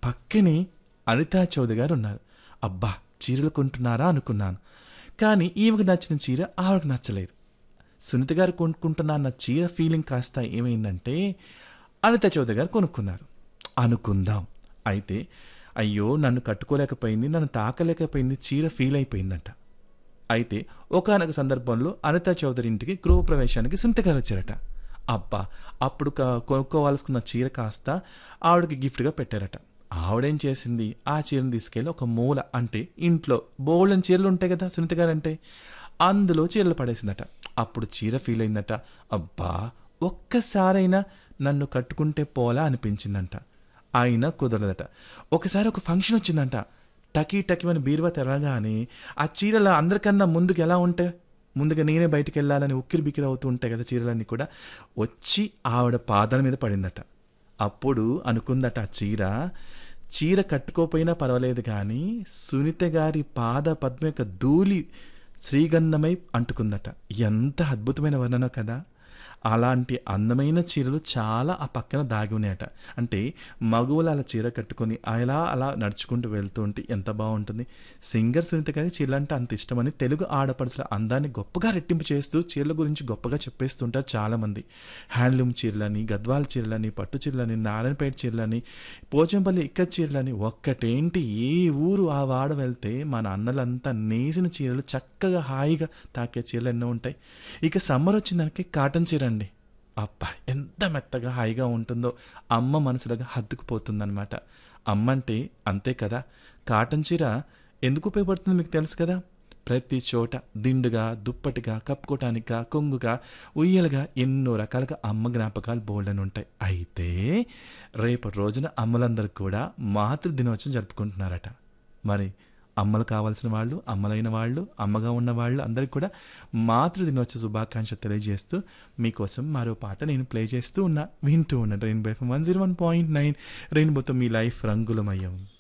పక్కనే అనితా చౌదరి గారు ఉన్నారు అబ్బా చీరలు కొంటున్నారా అనుకున్నాను కానీ ఈమెకు నచ్చిన చీర ఆవిడకు నచ్చలేదు సునీత గారు కొనుక్కుంటున్నా అన్న చీర ఫీలింగ్ కాస్త ఏమైందంటే అనిత చౌదరి గారు కొనుక్కున్నారు అనుకుందాం అయితే అయ్యో నన్ను కట్టుకోలేకపోయింది నన్ను తాకలేకపోయింది చీర ఫీల్ అయిపోయిందంట అయితే ఒకనొక సందర్భంలో అనిత చౌదరి ఇంటికి గృహప్రవేశానికి సునీత గారు వచ్చారట అబ్బా అప్పుడు క- కొనుక్కోవాల్సుకున్న చీర కాస్త ఆవిడకి గిఫ్ట్గా పెట్టారట ఆవిడేం చేసింది ఆ చీరను తీసుకెళ్ళి ఒక మూల అంటే ఇంట్లో బోల్డెన్ చీరలు ఉంటాయి కదా సునీత గారు అంటే అందులో చీరలు పడేసిందట అప్పుడు చీర ఫీల్ అయిందట అబ్బా ఒక్కసారైనా నన్ను కట్టుకుంటే పోలా అనిపించిందంట అయినా కుదరదట ఒకసారి ఒక ఫంక్షన్ వచ్చిందంట టకీ టకీమని బీరువా తెరవగానే ఆ చీరలు అందరికన్నా ముందుకు ఎలా ఉంటాయి ముందుగా నేనే బయటికి వెళ్ళాలని ఉక్కిరి బిక్కిరి అవుతూ ఉంటాయి కదా చీరలన్నీ కూడా వచ్చి ఆవిడ పాదాల మీద పడిందట అప్పుడు అనుకుందట ఆ చీర చీర కట్టుకోపోయినా పర్వాలేదు కానీ సునీత గారి పాద పద్మ యొక్క ధూళి శ్రీగంధమై అంటుకుందట ఎంత అద్భుతమైన వర్ణన కదా అలాంటి అందమైన చీరలు చాలా ఆ పక్కన దాగి ఉన్నాయట అంటే మగువలు అలా చీర కట్టుకొని అలా అలా నడుచుకుంటూ వెళ్తూ ఉంటే ఎంత బాగుంటుంది సింగర్ సునీత గారి చీరలు అంటే అంత ఇష్టమని తెలుగు ఆడపడుచుల అందాన్ని గొప్పగా రెట్టింపు చేస్తూ చీరల గురించి గొప్పగా చెప్పేస్తుంటారు చాలామంది హ్యాండ్లూమ్ చీరలని గద్వాల చీరలని పట్టు చీరలని నారాయణపేట చీరలని పోచంపల్లి ఇక్క చీరలని ఒక్కటేంటి ఏ ఊరు ఆ వాడ వెళ్తే మన అన్నలంతా నేసిన చీరలు చక్కగా హాయిగా తాకే చీరలు ఎన్నో ఉంటాయి ఇక సమ్మర్ వచ్చిందానికి కాటన్ చీర అండి అబ్బా ఎంత మెత్తగా హాయిగా ఉంటుందో అమ్మ మనసులాగా హత్తుకుపోతుందన్నమాట అమ్మ అంటే అంతే కదా కాటన్ చీర ఎందుకు ఉపయోగపడుతుంది మీకు తెలుసు కదా ప్రతి చోట దిండుగా దుప్పటిగా కప్పుకోవటానిగా కొంగుగా ఉయ్యలుగా ఎన్నో రకాలుగా అమ్మ జ్ఞాపకాలు బోల్డని ఉంటాయి అయితే రేపటి రోజున అమ్మలందరూ కూడా మాతృ దినోత్సవం జరుపుకుంటున్నారట మరి అమ్మలు కావాల్సిన వాళ్ళు అమ్మలైన వాళ్ళు అమ్మగా ఉన్న వాళ్ళు అందరికీ కూడా మాతృ దినోత్సవ శుభాకాంక్ష తెలియజేస్తూ మీకోసం మరో పాట నేను ప్లే చేస్తూ ఉన్నా వింటూ ఉన్న rainbow FM one zero one point nine రెయిన్బోతో మీ లైఫ్ రంగులమయం